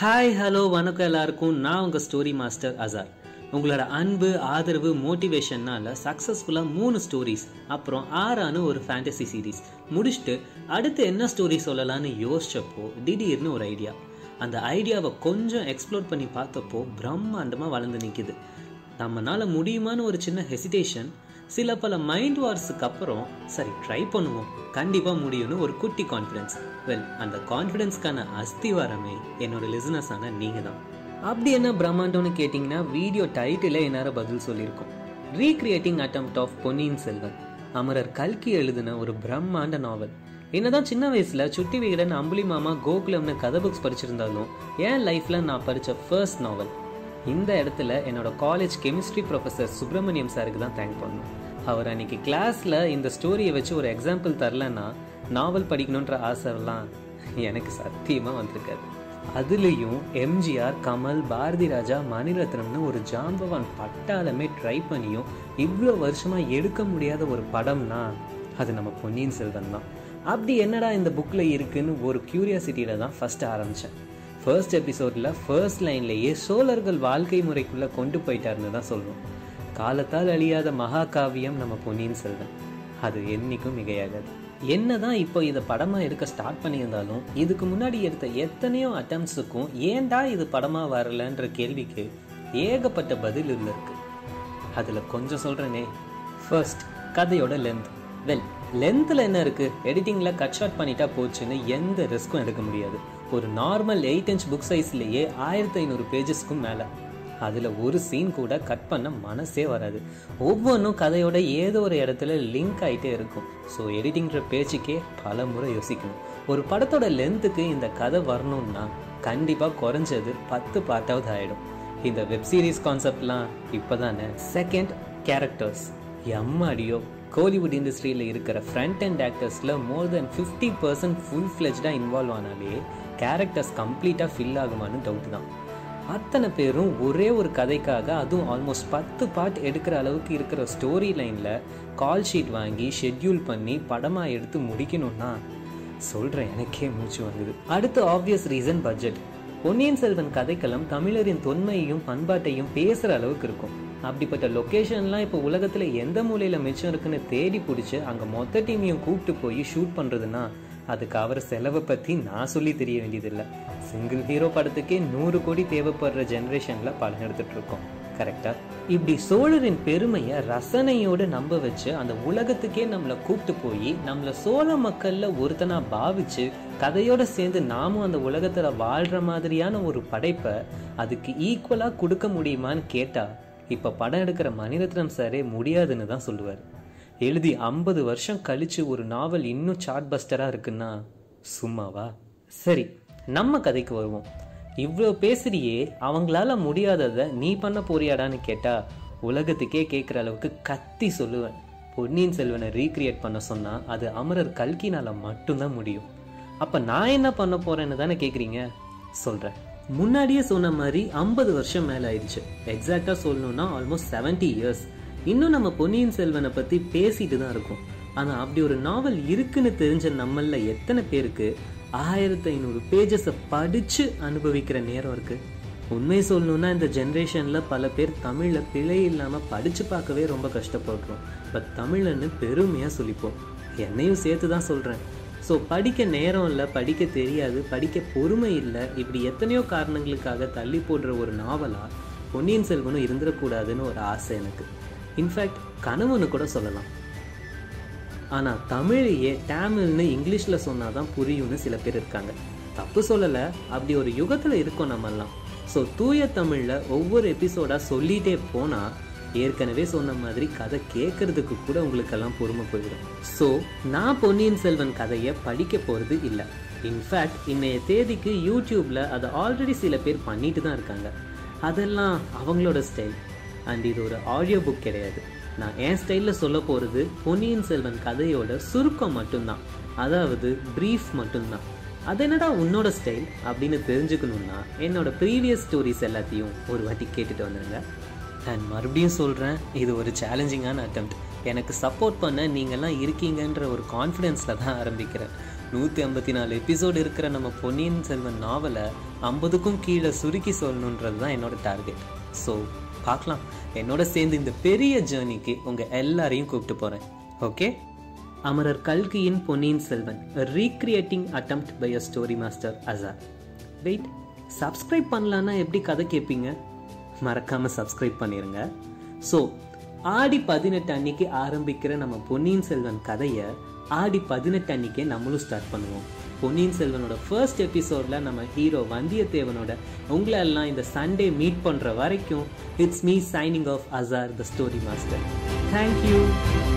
hi hello வணக்கம் எல்லாருக்கும் நான் உங்கள் ஸ்டோரி மாஸ்டர் அசார் உங்களோட அன்பு ஆதரவு மோட்டிவேஷன்னால சக்ஸஸ்ஃபுல்லாக மூணு ஸ்டோரிஸ் அப்புறம் ஆறான ஒரு ஃபேண்டசி சீரீஸ் முடிச்சுட்டு அடுத்து என்ன ஸ்டோரி சொல்லலாம்னு யோசிச்சப்போ திடீர்னு ஒரு ஐடியா அந்த ஐடியாவை கொஞ்சம் எக்ஸ்ப்ளோர் பண்ணி பார்த்தப்போ பிரம்மாண்டமாக வளர்ந்து நிற்கிது நம்மனால முடியுமான்னு ஒரு சின்ன ஹெசிடேஷன் சில பல மைண்ட் வார்ஸுக்கு அப்புறம் சரி ட்ரை பண்ணுவோம் கண்டிப்பாக முடியும்னு ஒரு குட்டி கான்ஃபிடென்ஸ் வெல் அந்த கான்ஃபிடென்ஸ்க்கான அஸ்திவாரமே என்னோட லிசனஸான நீங்கள் தான் அப்படி என்ன பிரம்மாண்டம்னு கேட்டிங்கன்னா வீடியோ டைட்டிலே என்னால் பதில் சொல்லியிருக்கோம் recreating attempt of Ponniyin Selvan அமரர் கல்கி எழுதின ஒரு பிரம்மாண்ட நாவல் என்னதான் சின்ன வயசுல சுட்டி விகடன் அம்புலி மாமா கோகுலம்னு கதை புக்ஸ் படிச்சிருந்தாலும் என் லைஃப்ல நான் படிச்ச ஃபர்ஸ்ட் நாவல் இந்த இடத்துல என்னோட காலேஜ் கெமிஸ்ட்ரி ப்ரொஃபசர் சுப்பிரமணியம் சாருக்கு தான் தேங்க் பண்ணணும் அவர் அன்னைக்கு கிளாஸ்ல இந்த ஸ்டோரியை வச்சு ஒரு எக்ஸாம்பிள் தரலன்னா நாவல் படிக்கணுன்ற ஆசைலாம் எனக்கு சத்தியமா வந்திருக்காது அதுலேயும் எம்ஜிஆர் கமல் பாரதி ராஜா மணிரத்னம்னு ஒரு ஜாம்பவான் பட்டாளமே ட்ரை பண்ணியும் இவ்வளோ வருஷமா எடுக்க முடியாத ஒரு படம்னா அது நம்ம பொன்னியின் செல்வன் தான் அப்படி என்னடா இந்த புக்கில் இருக்குன்னு ஒரு கியூரியாசிட்டியில தான் ஃபர்ஸ்ட் ஆரம்பித்தேன் ஃபர்ஸ்ட் எபிசோடில் ஃபர்ஸ்ட் லைன்லேயே சோழர்கள் வாழ்க்கை முறைக்குள்ளே கொண்டு போயிட்டாருன்னு தான் சொல்லுவோம் காலத்தால் அழியாத மகாகாவியம் நம்ம பொன்னியின் செல்வன் அது என்னைக்கும் மிகையாகாது என்னதான் இப்போ இதை படமாக எடுக்க ஸ்டார்ட் பண்ணியிருந்தாலும் இதுக்கு முன்னாடி எடுத்த எத்தனையோ அட்டம்ஸுக்கும் ஏன்டா இது படமாக வரலன்ற கேள்விக்கு ஏகப்பட்ட பதில் உள்ள இருக்கு அதில் கொஞ்சம் சொல்கிறேனே ஃபர்ஸ்ட் கதையோட லென்த் வெல் லென்த்தில் என்ன இருக்குது எடிட்டிங்கில் கட் ஷாட் பண்ணிட்டா போச்சுன்னு எந்த ரிஸ்க்கும் எடுக்க முடியாது ஒரு நார்மல் எயிட் இன்ச் புக் சைஸ்லேயே ஆயிரத்தி ஐநூறு பேஜஸ்க்கும் மேலே அதில் ஒரு சீன் கூட கட் பண்ண மனசே வராது ஒவ்வொன்றும் கதையோட ஏதோ ஒரு இடத்துல லிங்க் ஆகிட்டே இருக்கும் ஸோ எடிட்டிங்கிற பேச்சுக்கே பல முறை யோசிக்கணும் ஒரு படத்தோட லென்த்துக்கு இந்த கதை வரணும்னா கண்டிப்பாக குறைஞ்சது பத்து பார்ட்டாவது ஆகிடும் இந்த வெப் சீரிஸ் கான்செப்ட்லாம் இப்போ தானே செகண்ட் கேரக்டர்ஸ் எம்மாடியோ கோலிவுட் இண்டஸ்ட்ரியில் இருக்கிற ஃப்ரண்ட் அண்ட் ஆக்டர்ஸில் more then fifty percent full ஃப்ளெஜ்டாக இன்வால்வ் ஆனாலே கேரக்டர்ஸ் கம்ப்ளீட்டாக ஃபில் ஆகுமான்னு டவுட் தான் அத்தனை பேரும் ஒரே ஒரு கதைக்காக அதுவும் ஆல்மோஸ்ட் பத்து பார்ட் எடுக்கிற அளவுக்கு இருக்கிற ஸ்டோரி லைனில் கால் ஷீட் வாங்கி ஷெட்யூல் பண்ணி படமாக எடுத்து முடிக்கணும்னா சொல்கிறேன் எனக்கே மூச்சு வந்தது அடுத்து obvious reason budget Ponniyin Selvan கதைக்களம் தமிழரின் தொன்மையையும் பண்பாட்டையும் பேசுகிற அளவுக்கு இருக்கும் அப்படிப்பட்ட லொக்கேஷன்லாம் இப்போ உலகத்தில் எந்த மூலையில் மிச்சம் இருக்குன்னு தேடி பிடிச்சி அங்கே மொத்த டீமையும் கூப்பிட்டு போய் ஷூட் பண்ணுறதுன்னா அதுக்கு அவர் செலவை பற்றி நான் சொல்லி தெரிய வேண்டியதில்லை சிங்கிள் ஹீரோ படத்துக்கே நூறு கோடி தேவைப்படுற ஜென்ரேஷனில் படம் எடுத்துட்டு இருக்கோம் கரெக்டா இப்படி சோழரின் பெருமையை ரசனையோடு நம்ப வச்சு அந்த உலகத்துக்கே நம்மளை கூப்பிட்டு போய் நம்மளை சோழ மக்கள்ல ஒருத்தனா பாவிச்சு கதையோட சேர்ந்து நாமும் அந்த உலகத்துல வாழ்ற மாதிரியான ஒரு படைப்பை அதுக்கு ஈக்குவலா கொடுக்க முடியுமான்னு கேட்டா இப்ப படம் எடுக்கிற மணிரத்னம் சாரே முடியாதுன்னு தான் சொல்லுவார் எழுதி ஐம்பது வருஷம் கழிச்சு ஒரு நாவல் இன்னும் சார்ட் பஸ்டரா இருக்குன்னா சும்மாவா சரி நம்ம கதைக்கு வருவோம் இவ்வளோ பேசுறியே அவங்களால முடியாததை நீ பண்ண போறியாடான்னு கேட்டா உலகத்துக்கே கேட்குற அளவுக்கு கத்தி சொல்லுவேன் பொன்னியின் செல்வனை ரீக்ரியேட் பண்ண சொன்னா அது அமரர் கல்கினால மட்டும்தான் முடியும் அப்ப நான் என்ன பண்ண போறேன்னு தானே கேக்குறீங்க சொல்றேன் முன்னாடியே சொன்ன மாதிரி ஐம்பது வருஷம் மேல ஆயிடுச்சு எக்ஸாக்டா சொல்லணும்னா ஆல்மோஸ்ட் செவன்டி இயர்ஸ் இன்னும் நம்ம பொன்னியின் செல்வனை பத்தி பேசிட்டு தான் இருக்கோம் ஆனா அப்படி ஒரு நாவல் இருக்குன்னு தெரிஞ்ச நம்மள எத்தனை பேருக்கு ஆயிரத்தி ஐநூறு பேஜஸை படிச்சு அனுபவிக்கிற நேரம் இருக்கு உண்மை சொல்லணும்னா இந்த ஜென்ரேஷன்ல பல பேர் தமிழ்ல பிழை இல்லாம படிச்சு பார்க்கவே ரொம்ப கஷ்டப்படுறோம் பட் தமிழ்னு பெருமையா சொல்லிப்போம் என்னையும் சேர்த்து தான் சொல்றேன் ஸோ படிக்க நேரம் இல்லை படிக்க தெரியாது படிக்க பொறுமை இல்லை இப்படி எத்தனையோ காரணங்களுக்காக தள்ளி போடுற ஒரு நாவலா பொன்னியின் செல்வனும் இருந்துடக்கூடாதுன்னு ஒரு ஆசை எனக்கு இன்ஃபேக்ட் கனவுன்னு கூட சொல்லலாம் ஆனால் தமிழையே டேமில்னு இங்கிலீஷில் சொன்னால் தான் புரியும்னு சில பேர் இருக்காங்க தப்பு சொல்லலை அப்படி ஒரு யுகத்தில் இருக்கோம் நம்மெல்லாம் ஸோ தூய தமிழில் ஒவ்வொரு எபிசோடாக சொல்லிகிட்டே போனால் ஏற்கனவே சொன்ன மாதிரி கதை கேட்கறதுக்கு கூட உங்களுக்கெல்லாம் பொறுமை போயிடும் ஸோ நான் பொன்னியின் செல்வன் கதையை படிக்க போகிறது இல்லை இன்ஃபேக்ட் இன்னைய தேதிக்கு யூடியூப்பில் அதை ஆல்ரெடி சில பேர் பண்ணிட்டு தான் இருக்காங்க அதெல்லாம் அவங்களோட ஸ்டைல் அண்ட் இது ஒரு ஆடியோ புக் கிடையாது நான் என் ஸ்டைலில் சொல்ல போகிறது பொன்னியின் செல்வன் கதையோட சுருக்கம் மட்டும்தான் அதாவது ப்ரீஃப் மட்டும்தான் அது என்னடா உன்னோட ஸ்டைல் அப்படின்னு தெரிஞ்சுக்கணுன்னா என்னோட ப்ரீவியஸ் ஸ்டோரிஸ் எல்லாத்தையும் ஒரு வாட்டி கேட்டுட்டு வந்துடுங்க அண்ட் மறுபடியும் சொல்கிறேன் இது ஒரு சேலஞ்சிங்கான அட்டம்ப்ட் எனக்கு சப்போர்ட் பண்ண நீங்கள்லாம் இருக்கீங்கன்ற ஒரு கான்ஃபிடென்ஸில் தான் ஆரம்பிக்கிறேன் நூற்றி ஐம்பத்தி நாலு எபிசோடு இருக்கிற நம்ம பொன்னியின் செல்வன் நாவலை ஐம்பதுக்கும் கீழே சுருக்கி சொல்லணுன்றது தான் என்னோட டார்கெட் ஸோ பார்க்கலாம் என்னோட சேர்ந்து இந்த பெரிய ஜேர்னிக்கு உங்கள் எல்லாரையும் கூப்பிட்டு போகிறேன் ஓகே அமரர் கல்கியின் Ponniyin Selvan recreating attempt by a story master Azhar wait subscribe பண்ணலான்னா எப்படி கதை கேட்பீங்க மறக்காமல் சப்ஸ்கிரைப் பண்ணிடுங்க ஸோ ஆடி பதினெட்டு அன்னைக்கு ஆரம்பிக்கிற நம்ம பொன்னியின் செல்வன் கதையை ஆடி பதினெட்டு அன்னைக்கே நம்மளும் ஸ்டார்ட் பண்ணுவோம் பொன்னியின் செல்வனோட ஃபர்ஸ்ட் எபிசோடில் நம்ம ஹீரோ வந்தியத்தேவனோட உங்களை எல்லாம் இந்த சண்டே மீட் பண்ணுற வரைக்கும் it's me signing off Azhar the story master thank you